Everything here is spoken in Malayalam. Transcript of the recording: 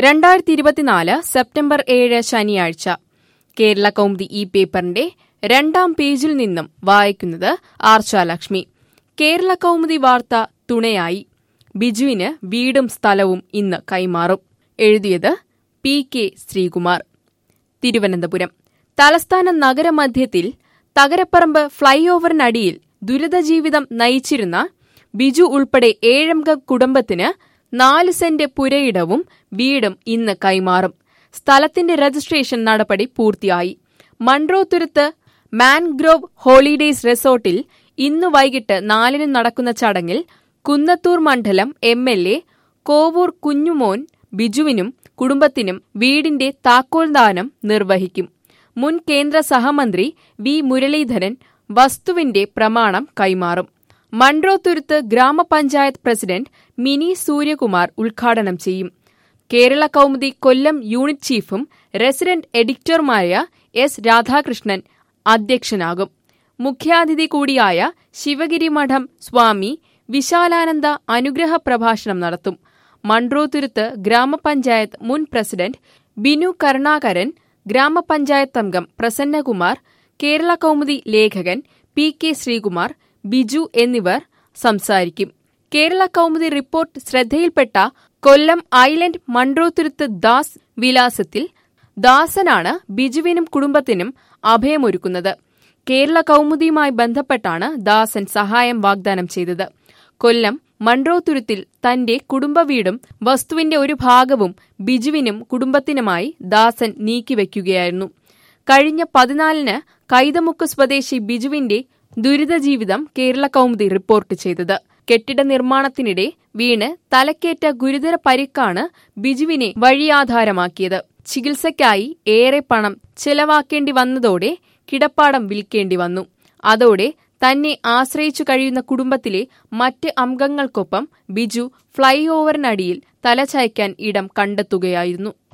രണ്ടായിരത്തി ഇരുപത്തിനാല് സെപ്റ്റംബർ ഏഴ് ശനിയാഴ്ച കേരള കൗമുദി ഈ പേപ്പറിന്റെ രണ്ടാം പേജിൽ നിന്നും വായിക്കുന്നത് ആർച്ചാലക്ഷ്മി കേരള കൗമുദി വാർത്ത തുണയായി ബിജുവിന് വീടും സ്ഥലവും ഇന്ന് കൈമാറും എഴുതിയത് പി കെ ശ്രീകുമാർ തിരുവനന്തപുരം തലസ്ഥാന നഗരമധ്യത്തിൽ തകരപ്പറമ്പ് ഫ്ളൈ ഓവറിനടിയിൽ ദുരിതജീവിതം നയിച്ചിരുന്ന ബിജു ഉൾപ്പെടെ ഏഴംഗ കുടുംബത്തിന് നാല് സെന്റ് പുരയിടവും വീടും ഇന്ന് കൈമാറും സ്ഥലത്തിന്റെ രജിസ്ട്രേഷൻ നടപടി പൂർത്തിയായി മൺട്രോത്തുരുത്ത് മാൻഗ്രോവ് ഹോളിഡേയ്സ് റിസോർട്ടിൽ ഇന്ന് വൈകിട്ട് നാലിന് നടക്കുന്ന ചടങ്ങിൽ കുന്നത്തൂർ മണ്ഡലം M L A Kovoor Kunjumon ബിജുവിനും കുടുംബത്തിനും വീടിന്റെ താക്കോൽദാനം നിർവഹിക്കും മുൻ കേന്ദ്ര സഹമന്ത്രി വി മുരളീധരൻ വസ്തുവിന്റെ പ്രമാണം കൈമാറും മൺട്രോത്തുരുത്ത് ഗ്രാമപഞ്ചായത്ത് പ്രസിഡന്റ് മിനി സൂര്യകുമാർ ഉദ്ഘാടനം ചെയ്യും കേരള കൗമുദി കൊല്ലം യൂണിറ്റ് ചീഫും റെസിഡന്റ് എഡിറ്ററുമായ എസ് രാധാകൃഷ്ണൻ അധ്യക്ഷനാകും മുഖ്യാതിഥി കൂടിയായ ശിവഗിരി മഠം സ്വാമി വിശാലാനന്ദ അനുഗ്രഹ പ്രഭാഷണം നടത്തും മൺട്രോത്തുരുത്ത് ഗ്രാമപഞ്ചായത്ത് മുൻ പ്രസിഡന്റ് ബിനു കരുണാകരൻ ഗ്രാമപഞ്ചായത്ത് അംഗം പ്രസന്നകുമാർ കേരള കൗമുദി ലേഖകൻ പി കെ ശ്രീകുമാർ ബിജു എന്നിവർ സംസാരിക്കും കേരള കൗമുദി റിപ്പോർട്ട് ശ്രദ്ധയിൽപ്പെട്ട കൊല്ലം ഐലൻഡ് മൺട്രോത്തുരുത്ത് ദാസ് വിലാസത്തിൽ ദാസനാണ് ബിജുവിനും കുടുംബത്തിനും അഭയമൊരുക്കുന്നത് കേരള കൗമുദിയുമായി ബന്ധപ്പെട്ടാണ് ദാസൻ സഹായം വാഗ്ദാനം ചെയ്തത് കൊല്ലം മൺട്രോത്തുരുത്തിൽ തന്റെ കുടുംബവീടും വസ്തുവിന്റെ ഒരു ഭാഗവും ബിജുവിനും കുടുംബത്തിനുമായി ദാസൻ നീക്കിവെക്കുകയായിരുന്നു കഴിഞ്ഞ പതിനാലിന് കൈതമുക്ക് സ്വദേശി ബിജുവിന്റെ ദുരിതജീവിതം കേരള കൗമുദി റിപ്പോർട്ട് ചെയ്തത് കെട്ടിട നിർമ്മാണത്തിനിടെ വീണ് തലക്കേറ്റ ഗുരുതര പരിക്കാണ് ബിജുവിനെ വഴിയാധാരമാക്കിയത് ചികിത്സയ്ക്കായി ഏറെ പണം ചെലവാക്കേണ്ടി വന്നതോടെ കിടപ്പാടം വിൽക്കേണ്ടി വന്നു അതോടെ തന്നെ ആശ്രയിച്ചു കഴിയുന്ന കുടുംബത്തിലെ മറ്റ് അംഗങ്ങൾക്കൊപ്പം ബിജു ഫ്ളൈ ഓവറിനടിയിൽ തലചായ്ക്കാൻ ഇടം കണ്ടെത്തുകയായിരുന്നു